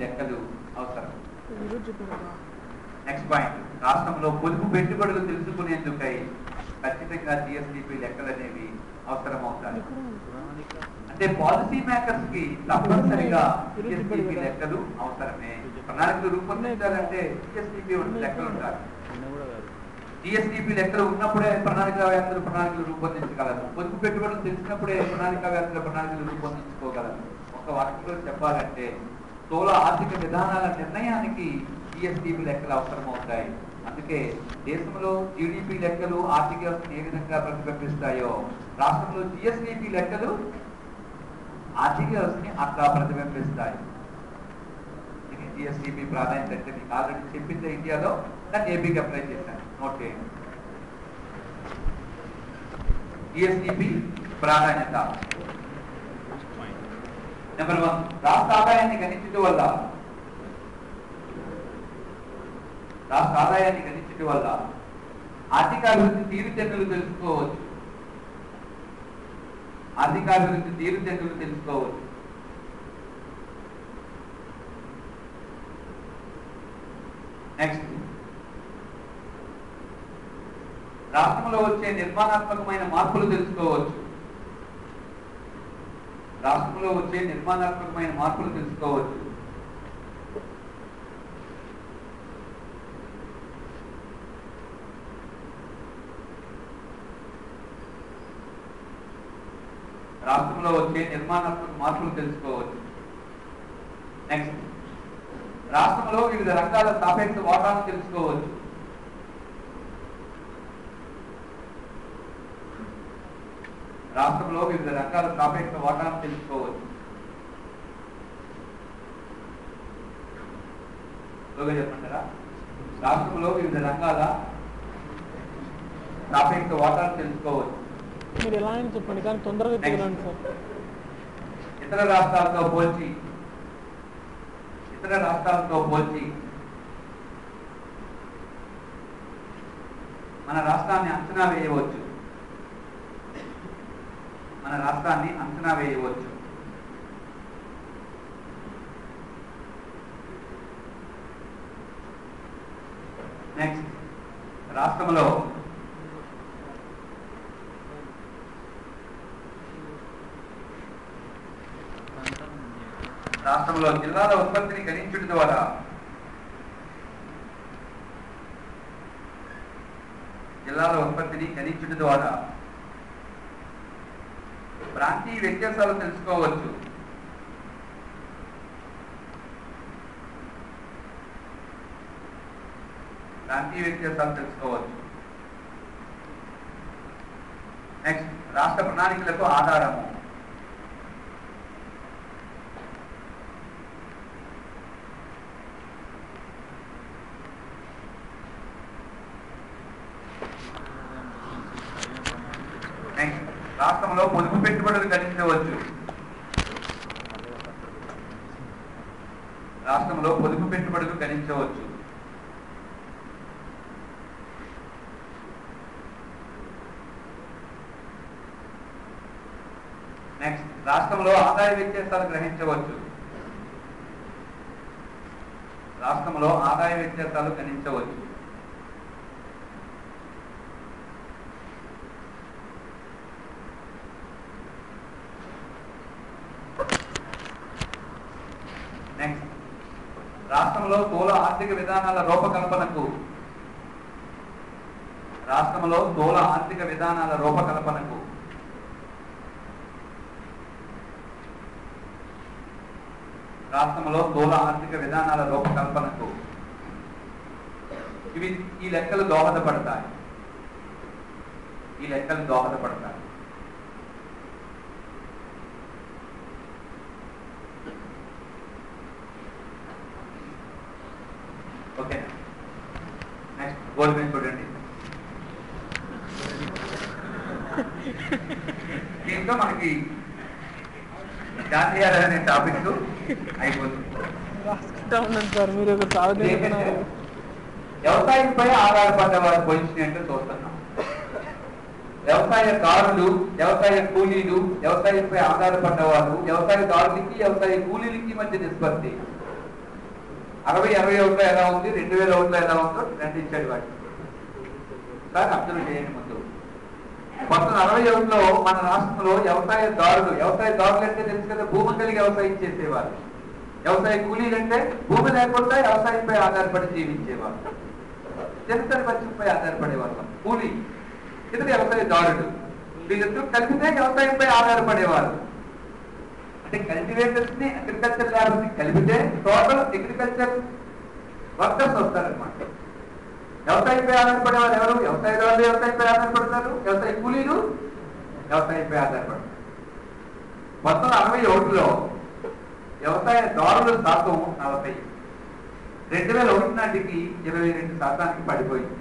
లెక్కలు అవసరం ఈరోజు చెప్పారు నెక్స్ట్ పాయింట్ రాష్ట్రంలో పొదుపు పెట్టుబడులు తెలుసుకునేందుకై ఖచ్చితంగా జిఎస్డిపి లెక్కలు అనేవి అవసరం అవుతాయి అంటే పాలసీ మేకర్స్ కి తప్పనిసరిగా జిఎస్డిపి లెక్కలు అవసరమే ప్రణాళికలు రూపొందించాలంటే జిఎస్డిపి లెక్కలు ఉండాలి జిఎస్డిపి లెక్కలు ఉన్నప్పుడే ప్రణాళిక వ్యాప్తుల ప్రణాళికలు రూపొందించగలరు పొదుపు పెట్టుబడులు తెలిసినప్పుడే ప్రణాళిక వ్యాప్తుల ప్రణాళికలు రూపొందించుకోగలరు ఒక వాక్యంలో చెప్పాలంటే స్థూల ఆర్థిక విధానాల నిర్ణయానికి జిఎస్డిపి లెక్కలు అవసరం అవుతాయి అందుకే దేశంలో జీడిపి లెక్కలు ఆర్థిక వ్యవస్థను ఏ విధంగా ప్రతిబింబిస్తాయో రాష్ట్రంలో జిఎస్డిపి లెక్కలు ఆర్థిక వ్యవస్థని అట్లా ప్రతిబింబిస్తాయి ఇది జిఎస్డిపి ప్రాధాన్యత అంటే మీకు ఆల్రెడీ చెప్పింది ఇండియాలో దాన్ని ఏపీకి అప్లై చేశాను నోట్ చేయండి జిఎస్డిపి ప్రాధాన్యత నెంబర్ వన్ రాష్ట్ర ఆదాయాన్ని గణించడం వల్ల రాష్ట్ర ఆదాయాన్ని గణించడం వల్ల ఆర్థికాభివృద్ధి తీరుతెన్నులు తెలుసుకోవచ్చు ఆర్థికాభివృద్ధి తీరుతెన్నులు తెలుసుకోవచ్చు నెక్స్ట్ రాష్ట్రంలో వచ్చే నిర్మాణాత్మకమైన మార్పులు తెలుసుకోవచ్చు రాష్ట్రంలో వచ్చే నిర్మాణాత్మకమైన మార్పులు తెలుసుకోవచ్చు రాష్ట్రంలో వచ్చే నిర్మాణాత్మక మార్పులు తెలుసుకోవచ్చు నెక్స్ట్ రాష్ట్రంలో వివిధ రంగాల సాపేక్ష వాటాను తెలుసుకోవచ్చు రాష్ట్రంలో వివిధ రంగాల సాపేక్ష వాటాను తెలుసుకోవచ్చు స్లోగా చెప్పంటారా రాష్ట్రంలో వివిధ రంగాల సాపేక్ష వాటాను తెలుసుకోవచ్చు మీరు ఎలా అయినా చెప్పండి కానీ తొందరగా తిరగండి సార్ ఇతర రాష్ట్రాలతో పోల్చి ఇతర రాష్ట్రాలతో పోల్చి మన రాష్ట్రాన్ని అంచనా వేయవచ్చు మన రాష్ట్రాన్ని అంచనా వేయవచ్చు నెక్స్ట్ రాష్ట్రంలో రాష్ట్రంలో జిల్లాల ఉత్పత్తిని గణించుట ద్వారా జిల్లాల ఉత్పత్తిని గణించుట ద్వారా ప్రాంతీయ వ్యత్యాసాలు తెలుసుకోవచ్చు ప్రాంతీయ వ్యత్యాసాలు తెలుసుకోవచ్చు నెక్స్ట్ రాష్ట్ర ప్రణాళికలకు ఆధారము నెక్స్ట్ రాష్ట్రంలో పొదుపు పెట్టుబడులు గణించవచ్చు రాష్ట్రంలో పొదుపు పెట్టుబడులు గణించవచ్చు నెక్స్ట్ రాష్ట్రంలో ఆదాయ వ్యత్యాసాలు గ్రహించవచ్చు రాష్ట్రంలో ఆదాయ వ్యత్యాసాలు గణించవచ్చు నెక్స్ట్ రాష్ట్రంలో స్థూల ఆర్థిక విధానాల రూపకల్పనకు రాష్ట్రంలో స్థూల ఆర్థిక విధానాల రూపకల్పనకు రాష్ట్రంలో స్థూల ఆర్థిక విధానాల రూపకల్పనకు ఇవి ఈ లెక్కలు దోహదపడతాయి ఈ లెక్కలు దోహదపడతాయి ఓకే నెక్స్ట్ గోల్డ్ మీద చూడండి దీంతో మనకి గాంధీయార్ అనే టాపిక్ అయిపోతుంది రాసుకుంటా ఉన్నాను సార్ మీరు ఒక సాగు ఏంటంటే, వ్యవసాయంపై ఆధారపడ్డ వారి పొజిషన్ ఏంటో చూస్తున్నాం వ్యవసాయదారులు వ్యవసాయ కూలీలు వ్యవసాయంపై ఆధారపడ్డ వారు వ్యవసాయదారులకి వ్యవసాయ కూలీలకి మధ్య నిష్పత్తి అరవై అరవై ఒకటిలో ఎలా ఉంది రెండు వేల ఒకటిలో ఎలా ఉందో రెండు ఇచ్చాడు వాటి సార్ అబ్జర్వ్ చేయండి ముందు పంతొమ్మిది అరవై ఒకటిలో మన రాష్ట్రంలో వ్యవసాయదారులు వ్యవసాయదారులు అంటే తెలుసు కదా భూమి కలిగి వ్యవసాయం చేసేవారు వ్యవసాయ కూలీలు అంటే భూమి లేకుండా వ్యవసాయంపై ఆధారపడి జీవించేవారు జనతని పక్షంపై ఆధారపడే వాళ్ళం కూలీ ఇది వ్యవసాయదారుడు వీళ్ళిద్దరూ కలిపితే వ్యవసాయంపై ఆధారపడేవారు అంటే కల్టివేటర్స్ ని అగ్రికల్చర్ ల్యాబ్స్ ని కలిపితే టోటల్ అగ్రికల్చర్ వర్కర్స్ వస్తారనమాట వ్యవసాయంపై ఆధారపడేవారు ఎవరు వ్యవసాయదారులు వ్యవసాయంపై ఆధారపడతారు వ్యవసాయ కూలీలు వ్యవసాయంపై ఆధారపడతారు మొత్తం అరవై ఒకటిలో వ్యవసాయదారుల శాతం నలభై రెండు వేల ఒకటి నాటికి ఇరవై రెండు శాతానికి పడిపోయింది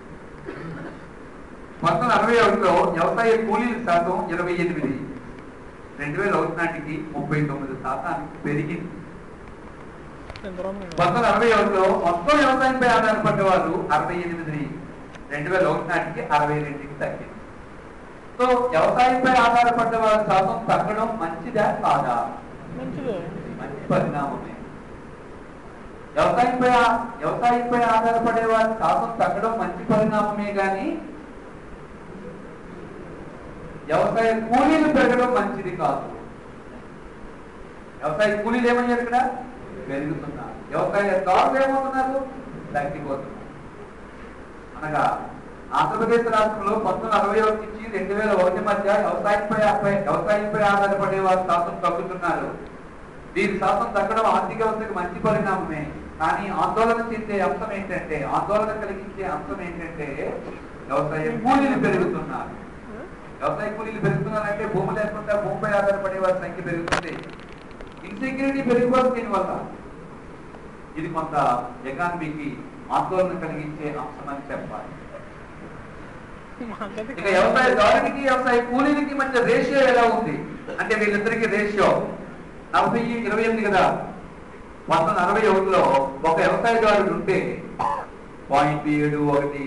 మొత్తం అరవై ఒకటిలో వ్యవసాయ కూలీల శాతం ఇరవై ఎనిమిది రెండు వేల ఒకటి నాటికి ముప్పై తొమ్మిది శాతానికి పెరిగింది పంతొమ్మిది అరవై ఒకటిలో మొత్తం వ్యవసాయంపై ఆధారపడ్డవారు అరవై ఎనిమిది రెండు వేల ఒకటి నాటికి అరవై రెండుకి తగ్గింది సో వ్యవసాయంపై ఆధారపడ్డ వారి శాతం తగ్గడం మంచిదా కాదా మంచిదే మంచి పరిణామమే వ్యవసాయంపై ఆ- వ్యవసాయంపై ఆధారపడే వారి శాతం తగ్గడం మంచి పరిణామమే గాని వ్యవసాయ కూలీలు పెరగడం మంచిది కాదు వ్యవసాయ కూలీలు ఏమయ్యారు ఇక్కడ పెరుగుతున్నారు వ్యవసాయ దారులు ఏమవుతున్నారు తగ్గిపోతున్నారు అనగా ఆంధ్రప్రదేశ్ రాష్ట్రంలో పంతొమ్మిది అరవై ఒకటి నుంచి రెండు వేల ఒకటి మధ్య వ్యవసాయంపై ఆపై- వ్యవసాయంపై ఆధారపడే వారు శాతం తగ్గుతున్నారు వీరి శాతం తగ్గడం ఆర్థిక వ్యవస్థకు మంచి పరిణామమే కానీ ఆందోళన చెందే అంశం ఏంటంటే ఆందోళన కలిగించే అంశం ఏంటంటే వ్యవసాయ కూలీలు పెరుగుతున్నారు వ్యవసాయ కూలీలు పెరుగుతున్నారంటే భూమి లేకుండా భూమిపై ఆధారపడే వారి సంఖ్య పెరుగుతుంది ఇన్సెక్యూరిటీ పెరిగిపోతుంది దీనివల్ల ఇది కొంత ఎకానమీకి ఆందోళన కలిగించే అంశం అని చెప్పాలి ఇక వ్యవసాయ దారునికి వ్యవసాయ కూలీలకి మధ్య రేషియో ఎలా ఉంది అంటే వీళ్ళిద్దరికి రేషియో నలభై ఇరవై ఎనిమిది కదా పంతొమ్మిది అరవై ఒకటిలో ఒక వ్యవసాయదారుడు ఉంటే పాయింట్ ఏడు ఒకటి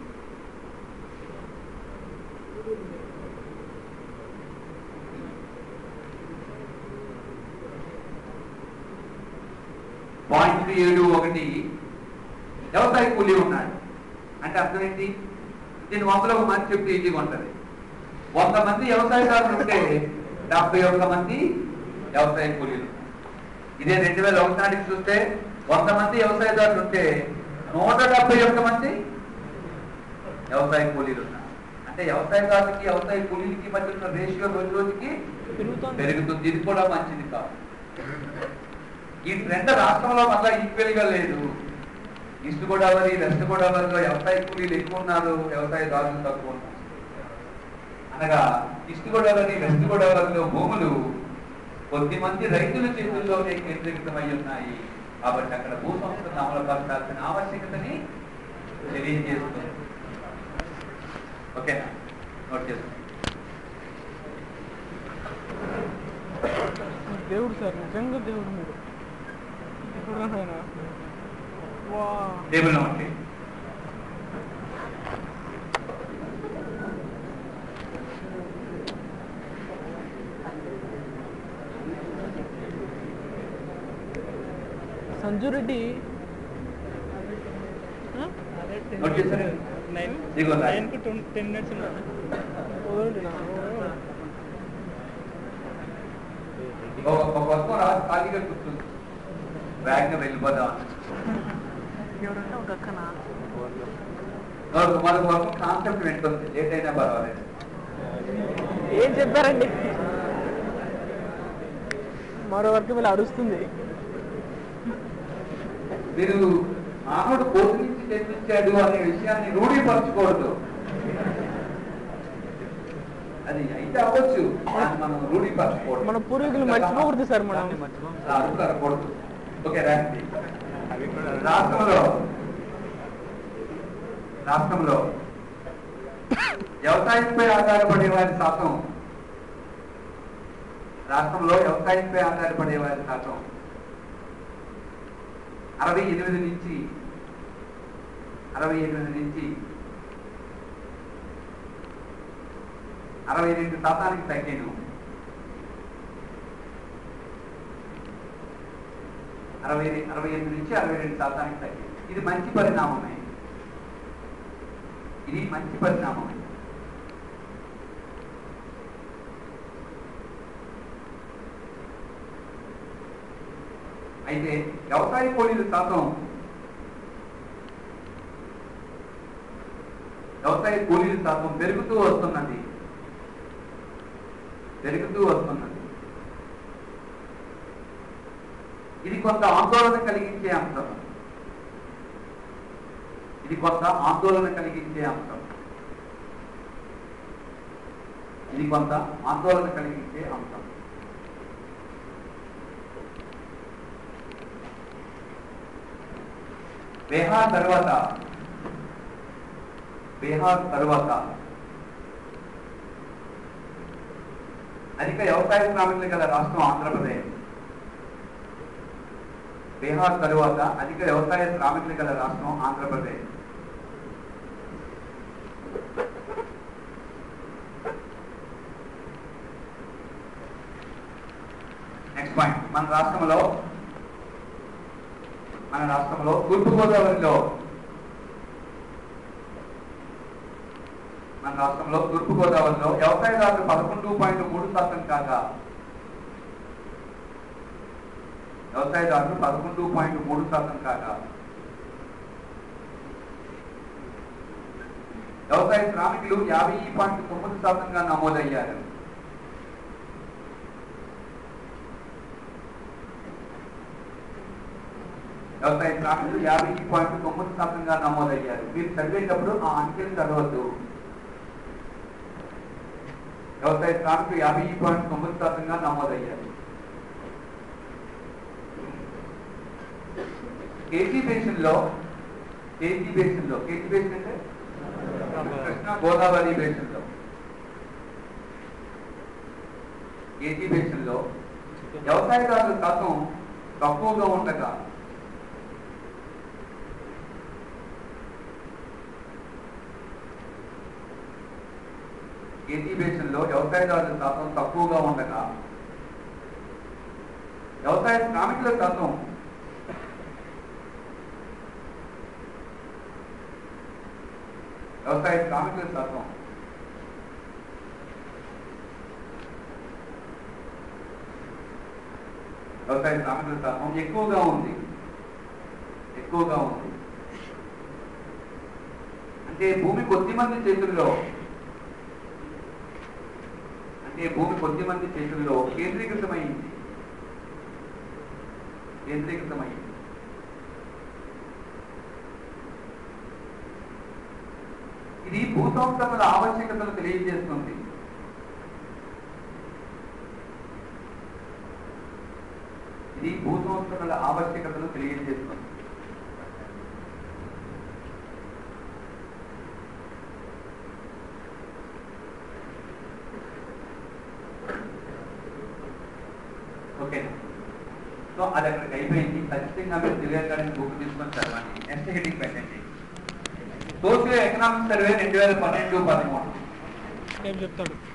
పాయింట్ ఏడు ఒకటి వ్యవసాయ కూలీ ఉన్నాడు అంటే అర్థం ఏంటి దీని వందలో ఒక మంది చెప్తే ఈజీగా ఉంటుంది వంద మంది వ్యవసాయదారులు ఉంటే డెబ్బై ఒక్క మంది వ్యవసాయ కూలీలు ఇదే రెండు వేల ఒకటి నాటికి చూస్తే వంద మంది వ్యవసాయదారులు ఉంటే నూట డెబ్బై ఒక్క మంది వ్యవసాయ కూలీలు ఉన్నారు అంటే వ్యవసాయదారులకి వ్యవసాయ కూలీలకి మధ్య ఉన్న రేషియో రోజు రోజుకి పెరుగుతోంది పెరుగుతుంది ఇది కూడా మంచిది కాదు ఈ ట్రెండ్ రాష్ట్రంలో మళ్ళా ఈక్వల్ గా లేదు ఈస్ట్ గోదావరి వెస్ట్ గోదావరిలో వ్యవసాయ కూలీలు ఎక్కువ ఉన్నారు వ్యవసాయదారులు తక్కువ ఉన్నారు అనగా ఈస్ట్ గోదావరి వెస్ట్ గోదావరిలో భూములు కొద్ది మంది రైతుల చేతుల్లోనే కేంద్రీకృతమై ఉన్నాయి కాబట్టి అక్కడ భూ సంస్థను అమలుపరచాల్సిన ఆవశ్యకతని తెలియజేస్తుంది ఓకేనా నోట్ చేసుకోండి దేవుడు సార్ నిజంగా దేవుడు మీరు ఎప్పుడు ఆయన వా టేబుల్ ఉంటాయి సంజు రెడ్డి నోట్ చేశారా? నైన్ ఇదిగో రాయి. నైన్కి టెన్ మినిట్స్ ఉన్నాను వదలండి నా ఒక ఒక వర్గం రాసి ఖాళీగా కూర్చుంది వేగంగా వెళ్ళిపోదాం ఎవరంటే ఒక అక్కన మరొక మరొక వర్గం కాన్సెప్ట్ వింటుంది లేట్ అయినా పర్వాలేదు ఏం చెప్పారండి మరో వరకు వీళ్ళు అరుస్తుంది మీరు మానవుడు కోతి నుంచి జన్మించాడు అనే విషయాన్ని రూఢీపరచకూడదు అది అయితే అవ్వచ్చు దాన్ని మనం రూఢీపరచకూడదు మన పూర్వీకులు మర్చిపోకూడదు సార్ మనం అలా అరుపులు అనకూడదు ఓకే రండి రాష్ట్రంలో రాష్ట్రంలో వ్యవసాయంపై ఆధారపడే వారి శాతం రాష్ట్రంలో వ్యవసాయంపై ఆధారపడే వారి శాతం అరవై ఎనిమిది నుంచి అరవై ఎనిమిది నుంచి అరవై రెండు శాతానికి తగ్గాను అరవై అరవై ఎనిమిది నుంచి అరవై రెండు శాతానికి తగ్గింది ఇది మంచి పరిణామమే ఇది మంచి పరిణామమే అయితే వ్యవసాయ కూలీల శాతం వ్యవసాయ కూలీల శాతం పెరుగుతూ వస్తున్నది పెరుగుతూ వస్తున్నది ఇది కొంత ఆందోళన కలిగించే అంశం ఇది కొంత ఆందోళన కలిగించే అంశం ఇది కొంత ఆందోళన కలిగించే అంశం బీహార్ తర్వాత బీహార్ తర్వాత అధిక వ్యవసాయ శ్రామికులు గల రాష్ట్రం ఆంధ్రప్రదేశ్ బీహార్ తరువాత అధిక వ్యవసాయ శ్రామికులు గల రాష్ట్రం ఆంధ్రప్రదేశ్ నెక్స్ట్ పాయింట్ మన రాష్ట్రంలో మన రాష్ట్రంలో తూర్పుగోదావరిలో మన రాష్ట్రంలో తూర్పుగోదావరిలో వ్యవసాయదారులు పదకొండు పాయింట్ మూడు శాతం కాగా వ్యవసాయదారులు పదకొండు పాయింట్ మూడు శాతం కాగా వ్యవసాయ శ్రామికులు యాభై పాయింట్ తొమ్మిది శాతంగా నమోదయ్యారు వ్యవసాయ శ్రామికులు యాభై పాయింట్ తొమ్మిది శాతంగా నమోదయ్యారు మీరు చదివేటప్పుడు ఆ అంకెలు చదవద్దు వ్యవసాయ శ్రామికులు యాభై పాయింట్ తొమ్మిది శాతంగా నమోదయ్యారు కేజీ బేసిన్ లో కేజీ బేసిన్ లో కేజీ బేసిన్ అంటే కృష్ణా గోదావరి బేసిన్ లో కేజీ బేసిన్ లో వ్యవసాయదారుల శాతం తక్కువగా ఉండగా కేజీ బేసిన్ లో వ్యవసాయదారుల శాతం తక్కువగా ఉండగా వ్యవసాయ శ్రామికుల శాతం వ్యవసాయ శ్రామికుల శాతం వ్యవసాయ శ్రామికుల శాతం ఎక్కువగా ఉంది ఎక్కువగా ఉంది అంటే భూమి కొద్ది మంది చేతుల్లో అంటే భూమి కొద్ది మంది చేతుల్లో కేంద్రీకృతమైంది కేంద్రీకృతమైంది ఇది భూ సంస్థల ఆవశ్యకతలు తెలియజేస్తుంది ఇది భూ సంస్థల ఆవశ్యకతలు తెలియజేస్తుంది ఓకేనా సో అది అక్కడికి అయిపోయింది ఖచ్చితంగా మీరు తెలియజేయడానికి బుక్ తీసుకొని చదవండి నెక్స్ట్ హెడ్డింగ్ పెట్టండి సోషియో ఎకనామిక్ సర్వే రెండు వేల పన్నెండు పదమూడు రేపు చెప్తాడు